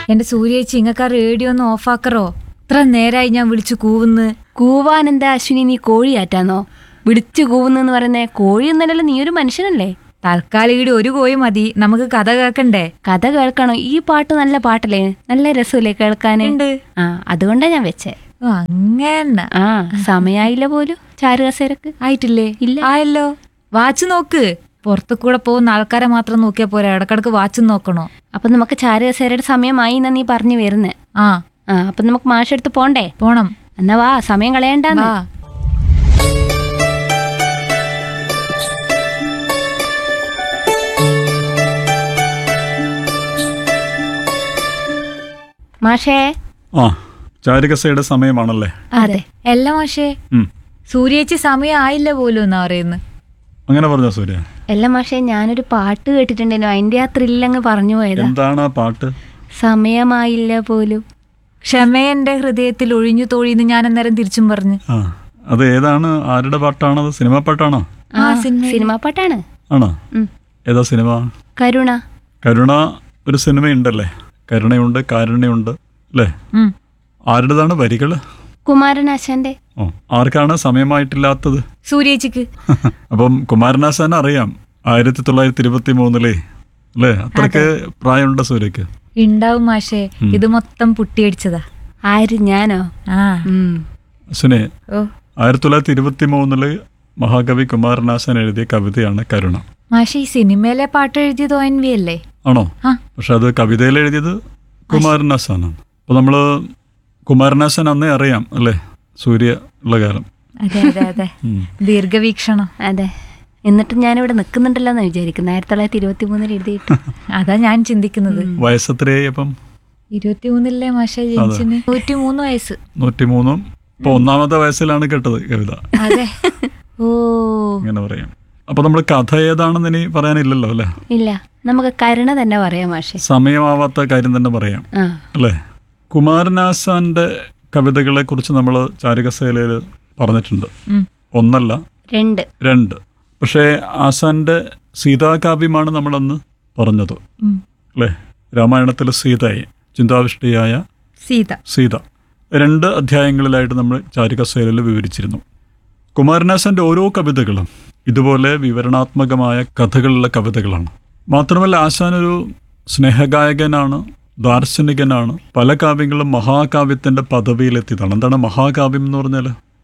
എന്റെ സൂര്യേച്ചി ഇങ്ങക്ക് ആ റേഡിയോ ഒന്ന് ഓഫാക്കറോ ഇത്ര നേരായി ഞാൻ വിളിച്ചു കൂവുന്ന് കൂവാൻ എന്താ അശ്വിനി നീ കോഴിയാറ്റാന്നോ വിളിച്ചു കൂവുന്നെന്ന് പറയുന്നേ കോഴിയൊന്നല്ലല്ലോ നീ ഒരു മനുഷ്യനല്ലേ തൽക്കാലം ഈടെ ഒരു കോയി മതി നമുക്ക് കഥ കേൾക്കണ്ടേ കഥ കേൾക്കണോ ഈ പാട്ട് നല്ല പാട്ടല്ലേ നല്ല രസമല്ലേ കേൾക്കാൻ ഉണ്ട് ആ അതുകൊണ്ടാ ഞാൻ വെച്ചേ ഓ, അങ്ങനെ ആ സമയായില്ല പോലും ചാരുകസേരക്ക് ആയിട്ടില്ലേ ഇല്ല. ആയല്ലോ വാച്ച് നോക്ക് പുറത്തു കൂടെ പോകുന്ന ആൾക്കാരെ മാത്രം നോക്കിയാ പോരാ ഇടക്കിടക്ക് വാച്ച് നോക്കണോ അപ്പൊ നമുക്ക് ചാരുകസേരയുടെ സമയമായി എന്നാ നീ പറഞ്ഞു വരുന്നേ ആ ആ അപ്പൊ നമുക്ക് മാഷെടുത്ത് പോണ്ടേ പോണം എന്നാ വാ സമയം കളയണ്ടെന്ന് വാ മാഷേ ആ ചാരുകസയുടെ സമയമാണല്ലേ അതെ എല്ലാ മാഷേ ഉം. സൂര്യേച്ചി സമയം ആയില്ല പോലും എന്നാ പറയുന്നത് അങ്ങനെ പറഞ്ഞോ സൂര്യ എല്ലാം മാഷേ ഞാനൊരു പാട്ട് കേട്ടിട്ടുണ്ടല്ലോ അതിന്റെ ആ ത്രില്ലങ്ങ് പറഞ്ഞു പോയതാ എന്താണ് ആ പാട്ട് സമയമായില്ല പോലും ക്ഷമയന്റെ ഹൃദയത്തിൽ ഒഴിഞ്ഞു തോഴിന്ന് ഞാൻ അന്നേരം തിരിച്ചും പറഞ്ഞു ആ അത് ഏതാണ് ആരുടെ പാട്ടാണത് സിനിമാ പാട്ടാണോ ആ സിനിമാ പാട്ടാണ് ആണോ ഉം. ഏതാ സിനിമ കരുണ കരുണ ഒരു സിനിമയുണ്ടല്ലേ കരുണയുണ്ട് കാരുണ്യമുണ്ട് അല്ലേ ഉം. ആരുടേതാണ് വരികൾ കുമാരനാശാന്റെ ഓ ആർക്കാണ് സമയമായിട്ടില്ലാത്തത് സൂര്യേച്ചിക്ക് അപ്പം കുമാരനാശാൻ അറിയാം ആയിരത്തി തൊള്ളായിരത്തി ഇരുപത്തി മൂന്നിലെ അല്ലേ അത്രയ്ക്ക് പ്രായമുണ്ട് സൂര്യക്ക് ഉണ്ടാവും മാഷേ ഇത് മൊത്തം പുട്ടിയടിച്ചതാ ആര് ഞാനോ ആ ഉം. അശ്വിനെ ഓ ആയിരത്തി തൊള്ളായിരത്തി ഇരുപത്തി മൂന്നില് മഹാകവി കുമാരനാശാൻ എഴുതിയ കവിതയാണ് കരുണ മാഷെ ഈ സിനിമയിലെ പാട്ട് എഴുതിയത് ഒ എൻ വി അല്ലേ ആണോ ആ പക്ഷെ അത് കവിതയിൽ എഴുതിയത് കുമാരനാശാനാണ് അപ്പോൾ നമ്മൾ കുമാരനാശാൻ അന്നേ അറിയാം അല്ലേ സൂര്യ ഉള്ള കാലം അതെ അതെ അതെ ഉം. ദീർഘവീക്ഷണം അതെ എന്നിട്ട് ഞാനിവിടെ നിൽക്കുന്നുണ്ടല്ലോ എന്ന് വിചാരിക്കുന്നു ആയിരത്തി തൊള്ളായിരത്തി ഇരുപത്തി മൂന്നിൽ എഴുതിയിട്ട് അതാ ഞാൻ ചിന്തിക്കുന്നത് വയസ്സത്രയായി അപ്പം ഇരുപത്തിമൂന്നിലെ മാഷെ ജനിച്ചിന് നൂറ്റി മൂന്ന് വയസ്സ് നൂറ്റിമൂന്നും ഇപ്പോൾ ഒന്നാമത്തെ വയസ്സിലാണ് കേട്ടത് കവിത അതെ ഓ ഇങ്ങനെ പറയാം അപ്പോൾ നമ്മൾ കഥ ഏതാണെന്ന് ഇനി പറയാനില്ലല്ലോ അല്ലേ ഇല്ല നമുക്ക് കരുണ തന്നെ പറയാം മാഷെ സമയമാവാത്ത കാര്യം തന്നെ പറയാം ആ അല്ലേ കുമാരനാശാന്റെ കവിതകളെ കുറിച്ച് നമ്മൾ ചാരുകസേലയിൽ പറഞ്ഞിട്ടുണ്ട് ഉം. ഒന്നല്ല രണ്ട് രണ്ട് പക്ഷേ ആശാന്റെ സീതാകാവ്യമാണ് നമ്മളന്ന് പറഞ്ഞത് ഉം. അല്ലേ രാമായണത്തിലെ സീതയെ ചിന്താവിഷ്ടയായ സീത സീത രണ്ട് അധ്യായങ്ങളിലായിട്ട് നമ്മൾ ചാരുകസേലയിൽ വിവരിച്ചിരുന്നു കുമാരനാശാന്റെ ഓരോ കവിതകളും ഇതുപോലെ വിവരണാത്മകമായ കഥകളുള്ള കവിതകളാണ് മാത്രമല്ല ആശാൻ ഒരു സ്നേഹഗായകനാണ് ദാർശനികനാണ് പല കാവ്യങ്ങളും മഹാകാവ്യത്തിന്റെ പദവിയിലെത്തിയതാണ് എന്താണ് മഹാകാവ്യം എന്ന് പറഞ്ഞാൽ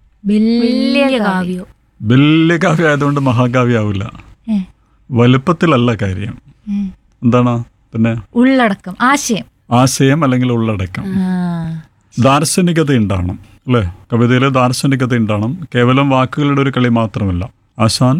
വലിയ കാവ്യോ വലിയ കാവ്യം ആയതുകൊണ്ട് മഹാകാവ്യാവില്ല ഏ, വലുപ്പത്തിലല്ല കാര്യം ഏ. എന്താണ് പിന്നെ ഉള്ളടക്കം ആശയം ആശയം അല്ലെങ്കിൽ ഉള്ളടക്കം ആ ദാർശനികത ഉണ്ടാവണം അല്ലേ കവിതയിൽ ദാർശനികത ഉണ്ടാവണം കേവലം വാക്കുകളുടെ ഒരു കളി മാത്രമല്ല ആശാൻ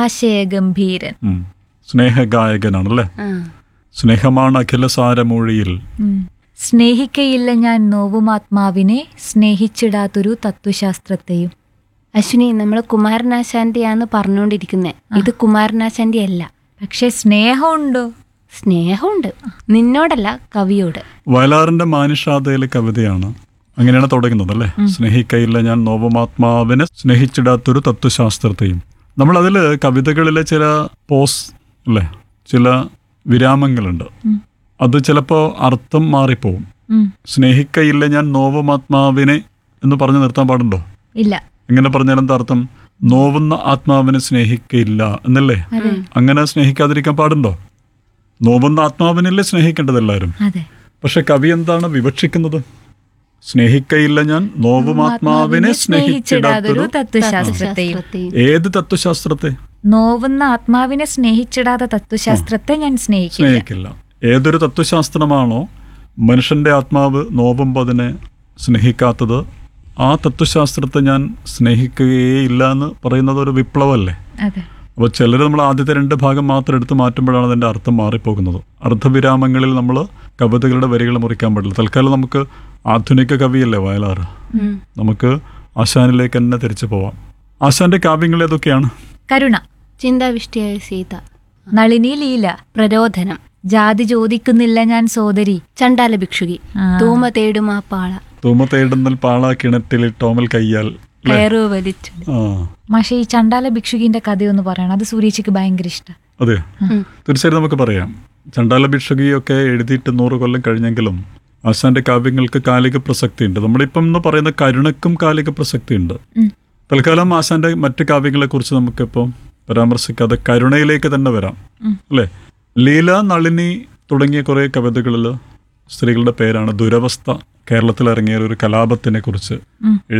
ആശയഗംഭീരൻ ഉം, സ്നേഹഗായകനാണ് അല്ലേ ആ സ്നേഹമാണ് അഖിലസാരമൂഴിയിൽ ഉം. സ്നേഹിക്കയില്ല ഞാൻ നോവുമാത്മാവിനെ സ്നേഹിച്ചിടാത്തൊരു തത്വശാസ്ത്രത്തെയും അശ്വിനി നമ്മൾ കുമാരനാശാന്റെയാന്ന് പറഞ്ഞുകൊണ്ടിരിക്കുന്നേ ഇത് കുമാരനാശാന്റെ അല്ല പക്ഷെ സ്നേഹമുണ്ടോ സ്നേഹമുണ്ട് നിന്നോടല്ല കവിയോട് വയലാറിന്റെ മാനുഷാതയിലെ കവിതയാണ് അങ്ങനെയാണ് തുടങ്ങുന്നത് അല്ലേ സ്നേഹിക്കയില്ല ഞാൻ നോവമാത്മാവിനെ സ്നേഹിച്ചിടാത്തൊരു തത്വശാസ്ത്രത്തെയും നമ്മൾ അതിൽ കവിതകളിലെ ചില പോസ് അല്ലേ ചില വിരാമങ്ങളുണ്ട് അത് ചിലപ്പോൾ അർത്ഥം മാറിപ്പോവും ഉം. സ്നേഹിക്കയില്ല ഞാൻ നോവമാത്മാവിനെ എന്ന് പറഞ്ഞു നിർത്താൻ പാടുണ്ടോ ഇല്ല എങ്ങനെ പറഞ്ഞാൽ എന്താ അർത്ഥം നോവുന്ന ആത്മാവിനെ സ്നേഹിക്കയില്ല എന്നല്ലേ അങ്ങനെ സ്നേഹിക്കാതിരിക്കാൻ പാടുണ്ടോ നോവുന്ന ആത്മാവിനല്ലേ സ്നേഹിക്കേണ്ടത് എല്ലാവരും അതെ പക്ഷെ കവി എന്താണ് വിവക്ഷിക്കുന്നത് സ്നേഹിക്കയില്ല ഞാൻ നോവുമാത്മാവിനെ സ്നേഹിച്ചിടാത്തൊരു സ്നേഹിച്ചിടാതൊരു തത്വശാസ്ത്രത്തെയും ശാസ്ത്രത്തെയും. ഏത് തത്വശാസ്ത്രത്തെ നോവുന്ന ആത്മാവിനെ സ്നേഹിച്ചിടാത്ത തത്വശാസ്ത്രത്തെ ഞാൻ സ്നേഹിക്കില്ല സ്നേഹിക്കില്ല ഏതൊരു തത്വശാസ്ത്രമാണോ മനുഷ്യന്റെ ആത്മാവ് നോവുമ്പോൾ അതിനെ സ്നേഹിക്കാത്തത് ആ തത്വശാസ്ത്രത്തെ ഞാൻ സ്നേഹിക്കുകയേയില്ല എന്ന് പറയുന്നത് ഒരു വിപ്ലവമല്ലേ അതെ അപ്പോൾ ചിലർ നമ്മൾ ആദ്യത്തെ രണ്ട് ഭാഗം മാത്രം എടുത്ത് മാറ്റുമ്പോഴാണ് അതിൻ്റെ അർത്ഥം മാറിപ്പോകുന്നത് അർദ്ധവിരാമങ്ങളിൽ നമ്മൾ കവിതകളുടെ വരികൾ മുറിക്കാൻ പാടില്ല തൽക്കാലം നമുക്ക് ആധുനിക കവിയല്ലേ വയലാറ് ഉം. നമുക്ക് ആശാനിലേക്ക് തന്നെ തിരിച്ചു പോവാം ആശാന്റെ കാവ്യങ്ങൾ ഏതൊക്കെയാണ് കരുണ ചിന്താവിഷ്ടിയായ സീത നളിനി ലീല പ്രരോധനം ജാതി ചോദിക്കുന്നില്ല ഞാൻ സോദരി ചണ്ടാല ഭിക്ഷുകി ആ. തൂമ തേടുമാ പാള തൂമ തേടുന്നൽ പാള കിണറ്റിൽ ടോമൽ കയ്യാൽ അല്ലേ? കയറു വലിച്ചു ആ പക്ഷേ ഈ ചണ്ടാല ഭിക്ഷുകിന്റെ കഥയൊന്ന് പറയണം അത് സൂര്യച്ചിക്ക് ഭയങ്കര ഇഷ്ടം അതെ ഉം. തീർച്ചയായിട്ടും നമുക്ക് പറയാം ചണ്ടാല ഭിക്ഷുകിയൊക്കെ എഴുതിയിട്ട് നൂറ് കൊല്ലം കഴിഞ്ഞെങ്കിലും ആശാന്റെ കാവ്യങ്ങൾക്ക് കാലിക പ്രസക്തി ഉണ്ട് നമ്മളിപ്പം എന്ന് പറയുന്ന കരുണക്കും കാലിക പ്രസക്തി ഉണ്ട് ഉം. തൽക്കാലം ആശാന്റെ മറ്റ് കാവ്യങ്ങളെ കുറിച്ച് നമുക്കിപ്പം പരാമർശിക്കാതെ കരുണയിലേക്ക് തന്നെ വരാം അല്ലേ ലീല നളിനി തുടങ്ങിയ കുറെ കവിതകളിൽ സ്ത്രീകളുടെ പേരാണ് ദുരവസ്ഥ കേരളത്തിൽ ഇറങ്ങിയ ഒരു കലാപത്തിനെ കുറിച്ച് ഉം. എഴുതി